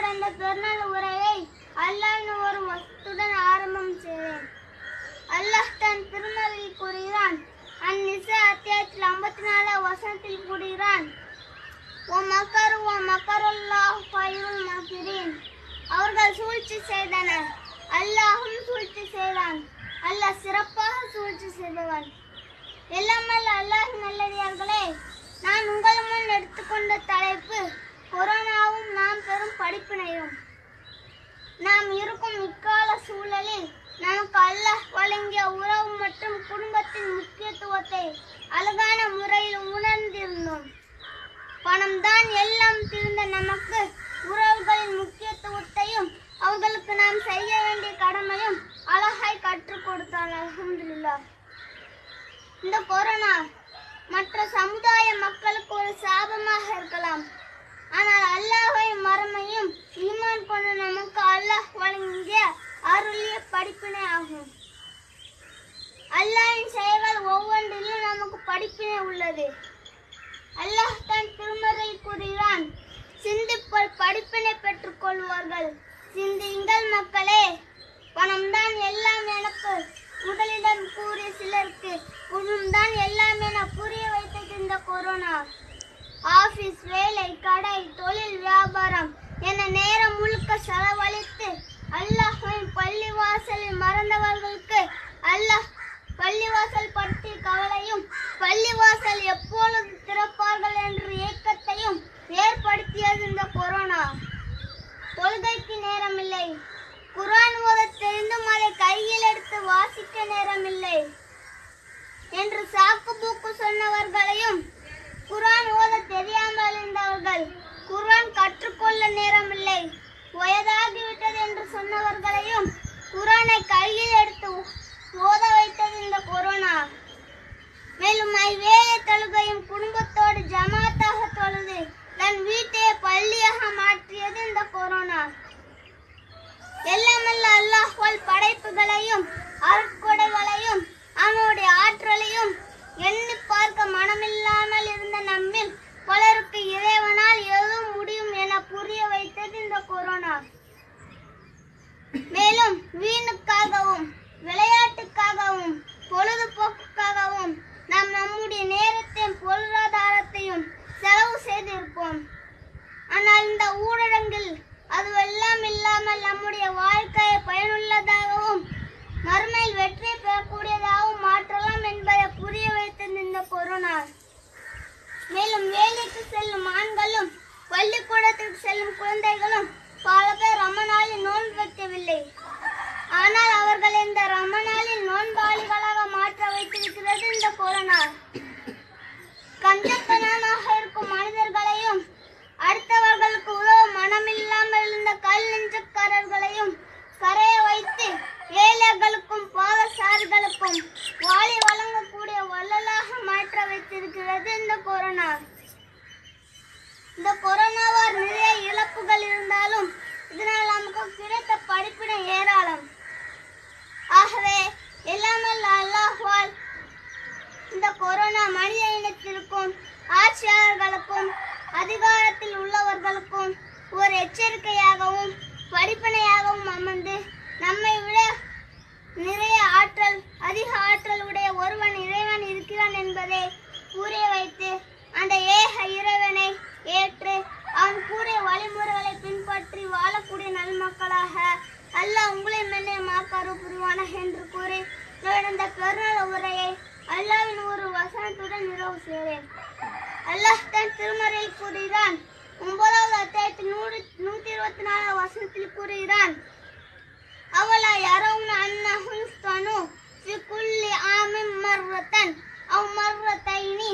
இந்த பெருநாள் உரையை அல்லாஹ்வின் ஒரு வசத்துடன் ஆரம்பம் செய்தேன் அல்லாஹ் தன் திருமறையில் கூறுகிறான் அந்நிசா அத்தியாயத்தில் ஐம்பத்தி நாலு வசனத்தில் கூறுகிறான் ஓ மக்கர் ஓ மக்கருல்லாஹ் பயிருள் மகிரீன் அவர்கள் சூழ்ச்சி செய்தனர் அல்லாஹும் சூழ்ச்சி செய்தான் அல்லாஹ் சிறப்பாக சூழ்ச்சி செய்தவன் எல்லாமல்ல அல்லாஹ் நல்லடியார்களே நான் உங்கள் முன் எடுத்துக்கொண்ட தலைப்பு கொரோனாவும் நாம் பெறும் படிப்பினையும் நாம் இருக்கும் இக்கால சூழலில் நமக்கு அல்லாஹ் வழங்கிய உறவு மற்றும் குடும்பத்தின் முக்கியத்துவத்தை அழகான முறையில் உணர்ந்திருந்தோம் பணம் தான் எல்லாம் திருந்த நமக்கு உறவுகளின் முக்கியத்துவத்தையும் அவர்களுக்கு நாம் செய்ய வேண்டிய கடமையும் அழகாய் கற்றுக் கொடுத்தார் அல்ஹம்துலில்லாஹ் இந்த கொரோனா மற்ற சமுதாய மக்களுக்கு ஒரு சாபமாக இருக்கலாம் ஆனால் அல்லாஹ்வை மறமையும் ஈமான் கொண்ட நமக்கு அல்லாஹ் வழங்கிய அருளிய படிப்பினை ஆகும் அல்லாஹ்வின் செயல்கள் ஒவ்வொன்றிலும் நமக்கு படிப்பினை உள்ளது அல்லாஹ் தன் திருமறையில் கூறுகிறான் சிந்திப்பல் படிப்பினை பெற்றுக் கொள்வார்கள் சிந்தியுங்கள் மக்களே பணம்தான் எல்லாம் எனக்கு முதலிடம் கூறிய சிலருக்கு குணம் தான் எல்லாம் என புரிய வைத்தது இந்த கொரோனா ஆபீஸ் வேலை கடை தொழில் வியாபாரம் என நேரம் முழுக்க செலவழித்து அல்லாஹ்வின் பள்ளிவாசலில் மறந்தவர்களுக்கு அல்லாஹ் பள்ளிவாசல் பற்றி கவலையும் பள்ளிவாசல் எப்பொழுது திறப்பார்கள் என்ற ஏக்கத்தையும் ஏற்படுத்தியது இந்த கொரோனா தொழுகைக்கு நேரமில்லை குர்ஆன் ஓத தெரிந்தும் அதை கையில் எடுத்து வாசிக்க நேரமில்லை என்று சாக்கு பூக்கு சொன்னவர்களையும் குர்ஆன் ஓத தெரியாமல் இருந்தவர்கள் குர்ஆன் கற்றுக்கொள்ள நேரமில்லை வயதாகிவிட்டது என்று சொன்னவர்களையும் குர்ஆனை கையில் எடுத்து ஓத வைத்தது இந்த கொரோனா மேலும் ஐவேளை தொழுகையும் குடும்பத்தோடு ஜமாத்தாக தொழுது தன் வீட்டையே பள்ளியாக மாற்றியது இந்த கொரோனா எல்லாமல்ல அல்லாஹ்வால் படைப்புகளையும் அருட்கொடைகளையும் அவனுடைய ஆற்றலையும் எண்ணி பார்க்க மனமில்லாமல் இருந்த நம்மில் பலருக்கு இறைவனால் எதுவும் முடியும் என புரிய வைத்தது இந்த கொரோனா மேலும் வீணுக்காகவும் விளையாட்டுக்காகவும் பொழுதுபோக்குக்காகவும் நாம் நம்முடைய நேரத்தையும் பொருளாதாரத்தையும் செலவு செய்திருப்போம் ஆனால் இந்த ஊரடங்கில் அதுவெல்லாம் இல்லாமல் நம்முடைய வாழ்க்கையை பயனுள்ளதாகவும் மறுமையில் வெற்றி பெறக்கூடியதாகவும் மாற்றலாம் என்பதை புரிய வைத்தது இந்த கொரோனா மேலும் வேலைக்கு செல்லும் ஆண்களும் பள்ளிக்கூடத்திற்கு செல்லும் குழந்தைகளும் பல பேர் ரமணாலில் நோன்பு வைக்கவில்லை ஆனால் அவர்கள் இந்த ரமணாலில் நோன்பாளிகளாக மாற்ற வைத்திருக்கிறது இந்த கொரோனா கஞ்சத்தனமாக இருக்கும் மனிதர்களையும் அடுத்தவர்களுக்கு உதவ மனமில்லாமல் இருந்த கல் நெஞ்சக்காரர்களையும் கரைய வைத்து ஏழைகளுக்கும் பாவசாரிகளுக்கும் வாளி வழங்கக்கூடிய வள்ளலாக மாற்ற வைத்திருக்கிறது இந்த கொரோனா இந்த கொரோனாவால் நிறைய இழப்புகள் இருந்தாலும் இதனால் நமக்கு கிடைத்த படிப்பினை ஏராளம் ஆகவே எல்லாமல்ல அல்லாஹ்வால் இந்த கொரோனா மனித இனத்திற்கும் ஆட்சியாளர்களுக்கும் அதிகாரத்தில் உள்ளவர்களுக்கும் ஒரு எச்சரிக்கையாகவும் படிப்பினையாகவும் அமர்ந்து நம்மை விட நிறைய ஆற்றல் அதிக ஆற்றல் உடைய ஒருவன் இறைவன் இருக்கிறான் என்பதை புரிய வைத்து அந்த ஏக இறைவனை ஏற்று அவன் கூறிய வழிமுறைகளை பின்பற்றி வாழக்கூடிய நல்மக்களாக அல்லாஹ் உங்களை மென்னே மாக்காரு புரிவானாக என்று கூறி என்னுடைய இந்த பெருநாள் உரையை அல்லாவின் ஒரு வசனத்துடன் நிறைவு செய்கிறேன் அல்லாஹ் தன் திருமறையில் கூறுகிறான் ஒன்பதாவது அத்தியாயத்தில் நூறு நூத்தி இருபத்தி நாலாவது வசனத்தில் கூறுகிறான் அவலா யரவுன அன்னஹு யுஃப்தனு ஃபி குல்லி ஆமின் மர்ரத்தன் அவ் மர்ரத்தைனி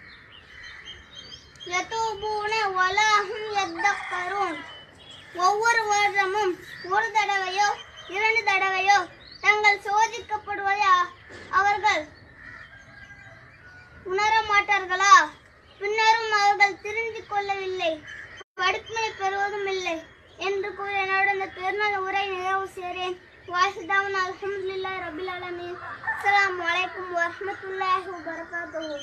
யதூபூன வலாஹும் யத்தக்கரூன் ஒவ்வொரு வருடமும் ஒரு தடவையோ இரண்டு தடவையோ தங்கள் சோதிக்கப்படுவதை அ- அவர்கள் உணர மாட்டார்களா பின்னரும் அவர்கள் திருந்தி கொள்ளவில்லை படிப்பினை பெறுவதும் இல்லை என்று கூறி என்னோட இந்த பெருநாள் உரை நிறைவு செய்கிறேன் வாசிதாவன் அல்ஹம்துலில்லாஹி ரபில் அலமீன் அஸ்ஸலாமு அலைக்கும் வரஹ்மத்துல்லாஹி வபரகாத்துஹு